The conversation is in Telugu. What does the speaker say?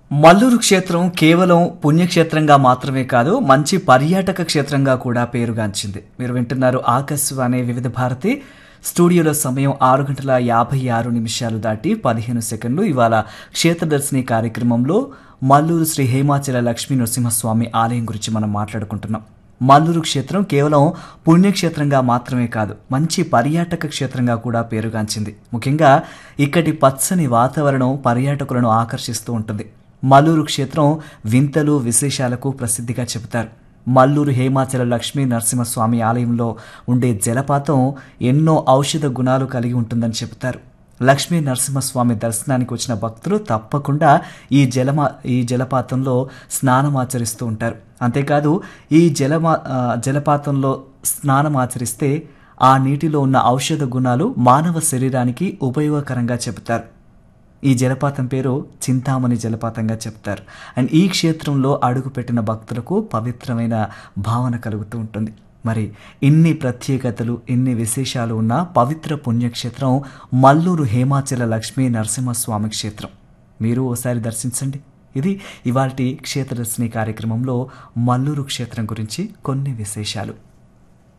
మల్లూరు క్షేత్రం కేవలం పుణ్యక్షేత్రంగా మాత్రమే కాదు మంచి పర్యాటక క్షేత్రంగా కూడా పేరుగాంచింది మీరు వింటున్నారు ఆకాశవాణి వివిధ భారతి స్టూడియోలో సమయం ఆరు గంటల యాభై ఆరు నిమిషాలు దాటి పదిహేను సెకండ్లు ఇవాళ క్షేత్రదర్శిని కార్యక్రమంలో మల్లూరు శ్రీ హేమాచల లక్ష్మీ నరసింహస్వామి ఆలయం గురించి మనం మాట్లాడుకుంటున్నాం మల్లూరు క్షేత్రం కేవలం పుణ్యక్షేత్రంగా మాత్రమే కాదు మంచి పర్యాటక క్షేత్రంగా కూడా పేరుగాంచింది ముఖ్యంగా ఇక్కడి పచ్చని వాతావరణం పర్యాటకులను ఆకర్షిస్తూ ఉంటుంది మల్లూరు క్షేత్రం వింతలు విశేషాలకు ప్రసిద్ధిగా చెబుతారు మల్లూరు హేమాచల లక్ష్మీ నరసింహస్వామి ఆలయంలో ఉండే జలపాతం ఎన్నో ఔషధ గుణాలు కలిగి ఉంటుందని చెబుతారు లక్ష్మీ నరసింహస్వామి దర్శనానికి వచ్చిన భక్తులు తప్పకుండా ఈ జలమా ఈ జలపాతంలో స్నానం ఆచరిస్తూ ఉంటారు అంతేకాదు ఈ జలమా ఆ, జలపాతంలో స్నానం ఆచరిస్తే ఆ నీటిలో ఉన్న ఔషధ గుణాలు మానవ శరీరానికి ఉపయోగకరంగా చెబుతారు ఈ జలపాతం పేరు చింతామణి జలపాతంగా చెప్తారు అండ్ ఈ క్షేత్రంలో అడుగుపెట్టిన భక్తులకు పవిత్రమైన భావన కలుగుతూ ఉంటుంది మరి ఇన్ని ప్రత్యేకతలు ఇన్ని విశేషాలు ఉన్న పవిత్ర పుణ్యక్షేత్రం మల్లూరు హేమాచల లక్ష్మీ నరసింహస్వామి క్షేత్రం మీరు ఓసారి దర్శించండి ఇది ఇవాల్టి క్షేత్రదర్శిని కార్యక్రమంలో మల్లూరు క్షేత్రం గురించి కొన్ని విశేషాలు